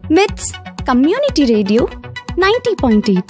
మిట్స్ community radio ninety point eight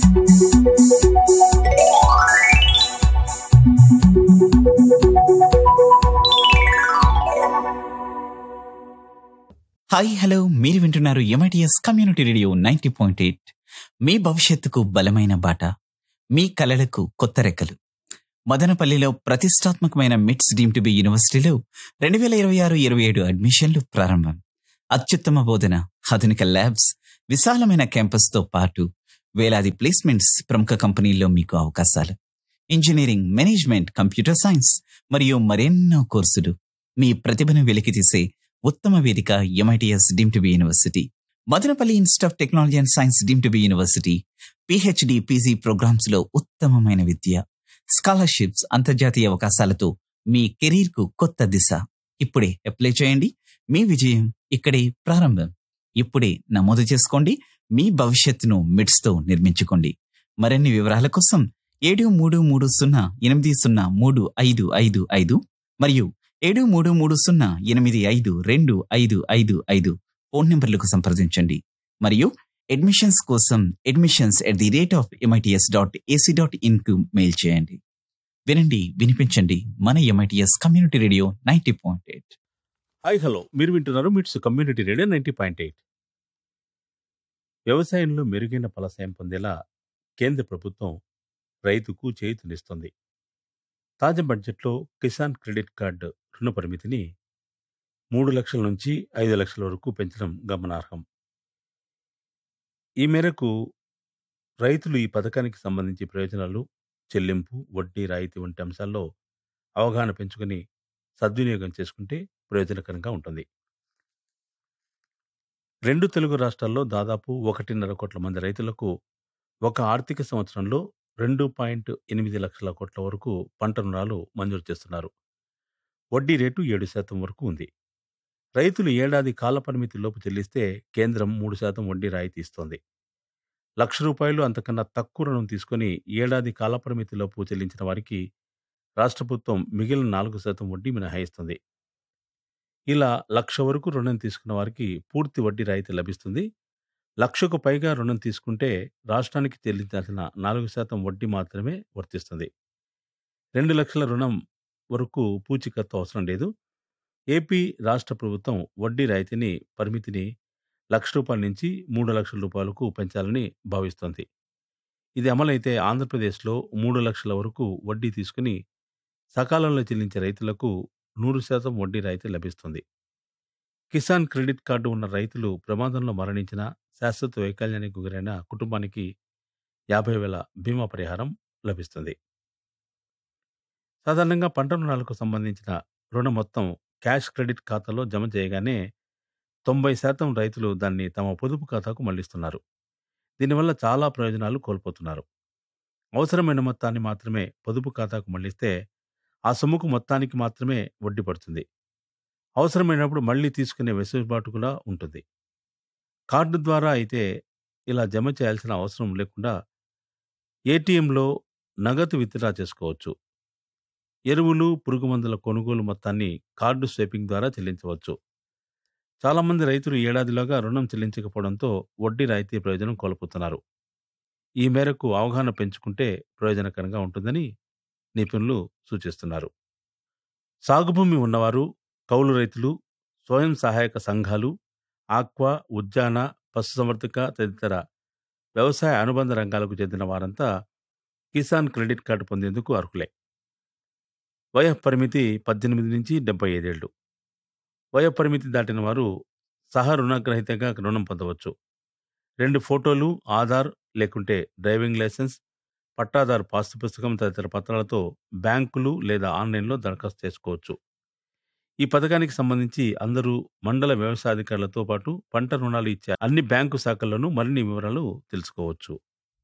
hi hello మీరు వింటున్నారు MITS community radio ninety point eight మీ భవిష్యత్తుకు బలమైన బాట మీ కలలకు కొత్త రెక్కలు మదనపల్లిలో ప్రతిష్టాత్మకమైన మిట్స్ డీమ్ టు బి యూనివర్సిటీలో రెండు వేల ఇరవై ఆరు ఇరవై ఏడు అడ్మిషన్లు ప్రారంభం అత్యుత్తమ బోధన ఆధునిక ల్యాబ్స్ విశాలమైన క్యాంపస్తో పాటు వేలాది ప్లేస్మెంట్స్ ప్రముఖ కంపెనీల్లో మీకు అవకాశాలు ఇంజనీరింగ్ మేనేజ్మెంట్ కంప్యూటర్ సైన్స్ మరియు మరెన్నో కోర్సులు మీ ప్రతిభను వెలికితీసే ఉత్తమ వేదిక MITS deemed to be university Madanapalle institute of technology and science deemed to be university PhD PG programmes లో ఉత్తమమైన విద్య స్కాలర్షిప్స్ అంతర్జాతీయ అవకాశాలతో మీ కెరీర్ కు కొత్త దిశ ఇప్పుడే అప్లై చేయండి మీ విజయం ఇక్కడే ప్రారంభం ఇప్పుడే నమోదు చేసుకోండి మీ భవిష్యత్తును మిడ్స్ తో నిర్మించుకోండి మరిన్ని వివరాల కోసం ఏడు మూడు మూడు సున్నా ఎనిమిది సున్నా మూడు ఐదు ఐదు ఐదు మరియు ఏడు మూడు మూడు సున్నా ఎనిమిది ఐదు రెండు ఐదు ఐదు ఐదు ఫోన్ నంబర్లకు సంప్రదించండి మరియు అడ్మిషన్స్ కోసం admissions at the rate of MITS dot AC dot in కు మెయిల్ చేయండి వినండి వినిపించండి మన MITS community radio ninety point eight hi hello మీరు వింటున్నారు MITS community radio ninety point eight వ్యవసాయంలో మెరుగైన ఫలసాయం పొందేలా కేంద్ర ప్రభుత్వం రైతుకు చేయూతనిస్తుంది తాజా బడ్జెట్లో కిసాన్ క్రెడిట్ కార్డు రుణ పరిమితిని మూడు లక్షల నుంచి ఐదు లక్షల వరకు పెంచడం గమనార్హం ఈ మేరకు రైతులు ఈ పథకానికి సంబంధించి ప్రయోజనాలు చెల్లింపు వడ్డీ రాయితీ వంటి అంశాల్లో అవగాహన పెంచుకొని సద్వినియోగం చేసుకుంటే ప్రయోజనకరంగా ఉంటుంది రెండు తెలుగు రాష్ట్రాల్లో దాదాపు ఒకటిన్నర కోట్ల మంది రైతులకు ఒక ఆర్థిక సంవత్సరంలో రెండు పాయింట్ ఎనిమిది లక్షల కోట్ల వరకు పంట రుణాలు మంజూరు చేస్తున్నారు వడ్డీ రేటు ఏడు శాతం వరకు ఉంది రైతులు ఏడాది కాల పరిమితి లోపు చెల్లిస్తే కేంద్రం మూడు శాతం వడ్డీ రాయితీ ఇస్తోంది లక్ష రూపాయలు అంతకన్నా తక్కువ రుణం తీసుకొని ఏడాది కాల పరిమితి లోపు చెల్లించిన వారికి రాష్ట్ర ప్రభుత్వం మిగిలిన నాలుగు శాతం వడ్డీ మినహాయిస్తుంది ఇలా లక్ష వరకు రుణం తీసుకున్న వారికి పూర్తి వడ్డీ రాయితీ లభిస్తుంది లక్షకు పైగా రుణం తీసుకుంటే రాష్ట్రానికి చెల్లించాల్సిన నాలుగు శాతం వడ్డీ మాత్రమే వర్తిస్తుంది రెండు లక్షల రుణం వరకు పూచీకత్తు అవసరం లేదు ఏపీ రాష్ట్ర ప్రభుత్వం వడ్డీ రాయితీని పరిమితిని లక్ష రూపాయల నుంచి మూడు లక్షల రూపాయలకు పెంచాలని భావిస్తోంది ఇది అమలైతే ఆంధ్రప్రదేశ్లో మూడు లక్షల వరకు వడ్డీ తీసుకుని సకాలంలో చెల్లించే రైతులకు నూరు శాతం వడ్డీ రాయితీ లభిస్తుంది కిసాన్ క్రెడిట్ కార్డు ఉన్న రైతులు ప్రమాదంలో మరణించిన శాశ్వత వైకల్యానికి గురైన కుటుంబానికి యాభై వేల బీమా పరిహారం లభిస్తుంది సాధారణంగా పంట రుణాలకు సంబంధించిన రుణ మొత్తం క్యాష్ క్రెడిట్ ఖాతాలో జమ చేయగానే తొంభై శాతం రైతులు దాన్ని తమ పొదుపు ఖాతాకు మళ్లిస్తున్నారు దీనివల్ల చాలా ప్రయోజనాలు కోల్పోతున్నారు అవసరమైన మొత్తాన్ని మాత్రమే పొదుపు ఖాతాకు మళ్లిస్తే ఆ సొమ్ముకు మొత్తానికి మాత్రమే వడ్డీ పడుతుంది అవసరమైనప్పుడు మళ్ళీ తీసుకునే వెసులుబాటు కూడా ఉంటుంది కార్డు ద్వారా అయితే ఇలా జమ చేయాల్సిన అవసరం లేకుండా ఏటీఎంలో నగదు విత్డ్రా చేసుకోవచ్చు ఎరువులు పురుగు మందుల కొనుగోలు మొత్తాన్ని కార్డు స్వైపింగ్ ద్వారా చెల్లించవచ్చు చాలామంది రైతులు ఏడాదిలోగా రుణం చెల్లించకపోవడంతో వడ్డీ రాయితీ ప్రయోజనం కోల్పోతున్నారు ఈ మేరకు అవగాహన పెంచుకుంటే ప్రయోజనకరంగా ఉంటుందని నిపుణులు సూచిస్తున్నారు సాగుభూమి ఉన్నవారు కౌలు రైతులు స్వయం సహాయక సంఘాలు ఆక్వా ఉద్యాన పశుసంవర్ధక తదితర వ్యవసాయ అనుబంధ రంగాలకు చెందిన వారంతా కిసాన్ క్రెడిట్ కార్డు పొందేందుకు అర్హులే వయ పరిమితి పద్దెనిమిది నుంచి డెబ్బై ఐదేళ్లు వయ పరిమితి దాటిన వారు సహా రుణగ్రహీతగా రుణం పొందవచ్చు రెండు ఫోటోలు ఆధార్ లేకుంటే డ్రైవింగ్ లైసెన్స్ పట్టాదారు పాస్తు పుస్తకం తదితర పత్రాలతో బ్యాంకులు లేదా ఆన్లైన్లో దరఖాస్తు చేసుకోవచ్చు ఈ పథకానికి సంబంధించి అందరూ మండల వ్యవసాయాధికారులతో పాటు పంట రుణాలు ఇచ్చే అన్ని బ్యాంకు శాఖల్లోనూ మరిన్ని వివరాలు తెలుసుకోవచ్చు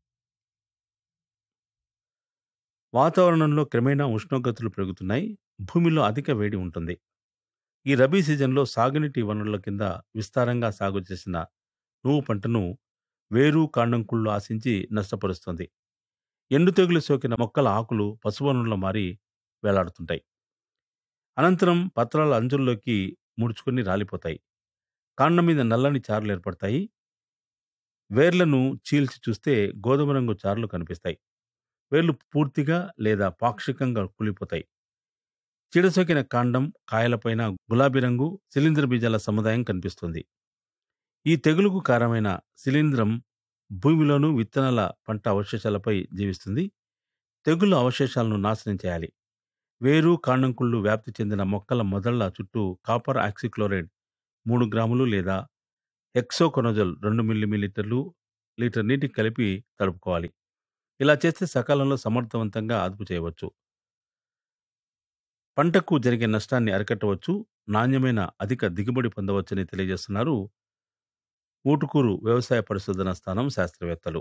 వాతావరణంలో క్రమేణా ఉష్ణోగ్రతలు పెరుగుతున్నాయి భూమిలో అధిక వేడి ఉంటుంది ఈ రబీ సీజన్లో సాగునీటి వనరుల కింద విస్తారంగా సాగు చేసిన నువ్వు పంటను వేరు కాండంకుళ్ళు ఆశించి నష్టపరుస్తుంది ఎండు తెగులు సోకిన మొక్కల ఆకులు పశువనుల్లో మారి వేలాడుతుంటాయి అనంతరం పత్రాల అంచుల్లోకి ముడుచుకొని రాలిపోతాయి కాండం మీద నల్లని చారలు ఏర్పడతాయి వేర్లను చీల్చి చూస్తే గోధుమ రంగు చారలు కనిపిస్తాయి వేర్లు పూర్తిగా లేదా పాక్షికంగా కూలిపోతాయి చీడసోకిన కాండం కాయలపైన గులాబీ రంగు శిలీంద్ర బీజాల సముదాయం కనిపిస్తుంది ఈ తెగులుకు కారణమైన శిలీంద్రం భూమిలోను విత్తనాల పంట అవశేషాలపై జీవిస్తుంది తెగులు అవశేషాలను నాశనం చేయాలి వేరు కాండంకుళ్ళు వ్యాప్తి చెందిన మొక్కల మొదళ్ల చుట్టూ కాపర్ ఆక్సిక్లోరైడ్ మూడు గ్రాములు లేదా హెక్సోకొనజోల్ రెండు మిల్లీమీలీటర్లు లీటర్ నీటికి కలిపి తడుపుకోవాలి ఇలా చేస్తే సకాలంలో సమర్థవంతంగా అదుపు చేయవచ్చు పంటకు జరిగే నష్టాన్ని అరికట్టవచ్చు నాణ్యమైన అధిక దిగుబడి పొందవచ్చని తెలియజేస్తున్నారు ఊటుకూరు వ్యవసాయ పరిశోధన స్థానం శాస్త్రవేత్తలు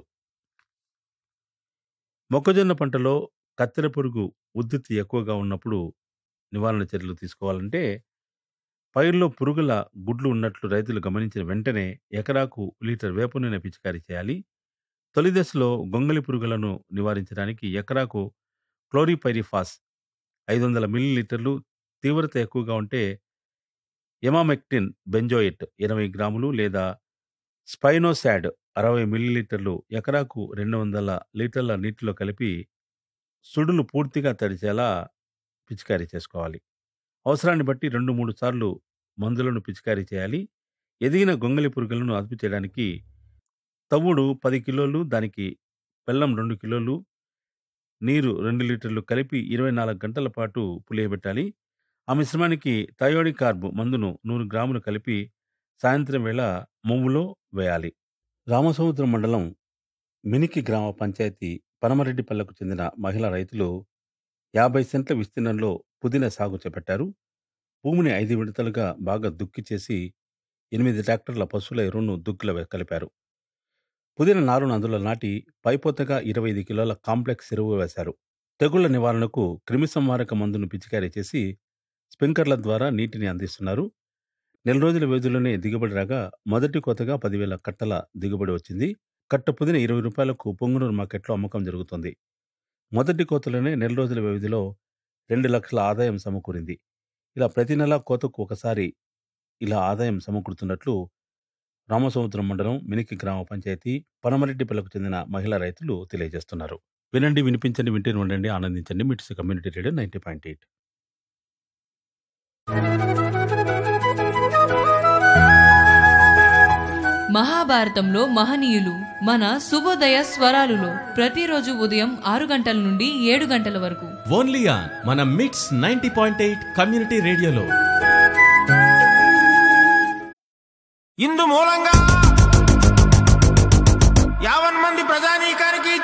మొక్కజొన్న పంటలో కత్తెర పురుగు ఉద్ధృతి ఎక్కువగా ఉన్నప్పుడు నివారణ చర్యలు తీసుకోవాలంటే పైర్లో పురుగుల గుడ్లు ఉన్నట్లు రైతులు గమనించిన వెంటనే ఎకరాకు లీటర్ వేప నూనె పిచికారీ చేయాలి తొలి దశలో గొంగలి పురుగులను నివారించడానికి ఎకరాకు క్లోరిపైరిఫాస్ ఐదు వందల మిల్లీలీటర్లు తీవ్రత ఎక్కువగా ఉంటే ఎమామెక్టిన్ బెంజోయిట్ ఇరవై గ్రాములు లేదా స్పైనోసాడ్ అరవై మిల్లీలీటర్లు ఎకరాకు రెండు వందల లీటర్ల నీటిలో కలిపి సుడులు పూర్తిగా తడిచేలా పిచికారీ చేసుకోవాలి అవసరాన్ని బట్టి రెండు మూడు సార్లు మందులను పిచికారీ చేయాలి ఎదిగిన గొంగలి పురుగులను అదుపు చేయడానికి తవుడు పది కిలోలు దానికి బెల్లం రెండు కిలోలు నీరు రెండు లీటర్లు కలిపి ఇరవై నాలుగు గంటల పాటు పులియబెట్టాలి ఆ మిశ్రమానికి థయోడిక్ కార్బ్ మందును నూరు గ్రాములు కలిపి సాయంత్రం వేళ మొమ్ములో వేయాలి రామసముద్రం మండలం మినికి గ్రామ పంచాయతీ పనమరెడ్డిపల్లకు చెందిన మహిళా రైతులు యాభై సెంట్ల విస్తీర్ణంలో పుదీనా సాగు చేపట్టారు భూమిని ఐదు విడతలుగా బాగా దుక్కి చేసి ఎనిమిది ట్రాక్టర్ల పశువుల ఎరువును దుక్కిలో వే- కలిపారు పుదీన నారును అందులో నాటి పైపోతగా ఇరవై ఐదు కిలోల కాంప్లెక్స్ ఎరువు వేశారు తెగుళ్ల నివారణకు క్రిమి సంహారక మందును పిచికారీ చేసి స్ప్రింక్లర్ల ద్వారా నీటిని అందిస్తున్నారు నెల రోజుల వ్యవధిలోనే దిగుబడి రాగా మొదటి కోతగా పదివేల కట్టల దిగుబడి వచ్చింది కట్ట పుదీన ఇరవై రూపాయలకు పొంగునూరు మార్కెట్లో అమ్మకం జరుగుతుంది మొదటి కోతలోనే నెల రోజుల వ్యవధిలో రెండు లక్షల ఆదాయం సమకూరింది ఇలా ప్రతి నెల కోతకు ఒకసారి ఇలా ఆదాయం సమకూరుతున్నట్లు రామసముద్రం మండలం మినికి గ్రామ పంచాయతీ పనమరెడ్డిపల్లకు చెందిన మహిళా రైతులు తెలియజేస్తున్నారు వినండి వినిపించండి వింటూనే ఉండండి ఆనందించండి MITS community radio ninety point eight మహాభారతంలో మహనీయులు మన శుభోదయ స్వరాలులో ప్రతిరోజు ఉదయం ఆరు గంటల నుండి ఏడు గంటల వరకు ఓన్లీ ఆన్ మన మిట్స్ నైన్టీ పాయింట్ ఎయిట్ కమ్యూనిటీ రేడియోలో ఇందు మూలంగా